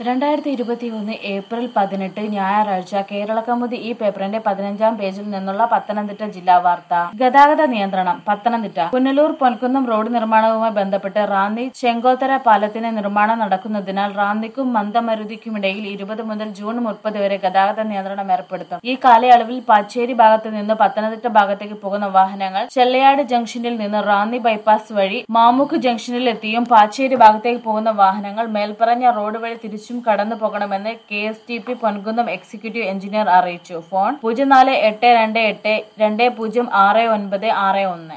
രണ്ടായിരത്തി ഇരുപത്തിയൊന്ന് ഏപ്രിൽ പതിനെട്ട് ഞായറാഴ്ച കേരളകൗമുദി ഈ പേപ്പറിന്റെ പതിനഞ്ചാം പേജിൽ നിന്നുള്ള പത്തനംതിട്ട ജില്ലാ വാർത്ത ഗതാഗത നിയന്ത്രണം പത്തനംതിട്ട പുനലൂർ പൊൻകുന്നം റോഡ് നിർമ്മാണവുമായി ബന്ധപ്പെട്ട് റാന്നി ചെങ്കോത്തര പാലത്തിന് നിർമ്മാണം നടക്കുന്നതിനാൽ റാന്നിക്കും മന്ദമരുതിക്കുമിടയിൽ ഇരുപത് മുതൽ ജൂൺ മുപ്പത് വരെ ഗതാഗത നിയന്ത്രണം ഏർപ്പെടുത്തും ഈ കാലയളവിൽ പാച്ചേരി ഭാഗത്ത് നിന്ന് പത്തനംതിട്ട ഭാഗത്തേക്ക് പോകുന്ന വാഹനങ്ങൾ ചെല്ലയാട് ജംഗ്ഷനിൽ നിന്ന് റാന്നി ബൈപ്പാസ് വഴി മാമുക്ക് ജംഗ്ഷനിൽ എത്തിയും പാച്ചേരി ഭാഗത്തേക്ക് പോകുന്ന വാഹനങ്ങൾ മേൽപ്പറഞ്ഞ റോഡ് വഴി തിരിച്ചും കടന്നു പോകണമെന്ന് K S T P Ponkunnam executive engineer അറിയിച്ചു ഫോൺ പൂജ്യം നാല് എട്ട് രണ്ട് എട്ട് രണ്ട് പൂജ്യം ആറ് ഒൻപത് ആറ് ഒന്ന്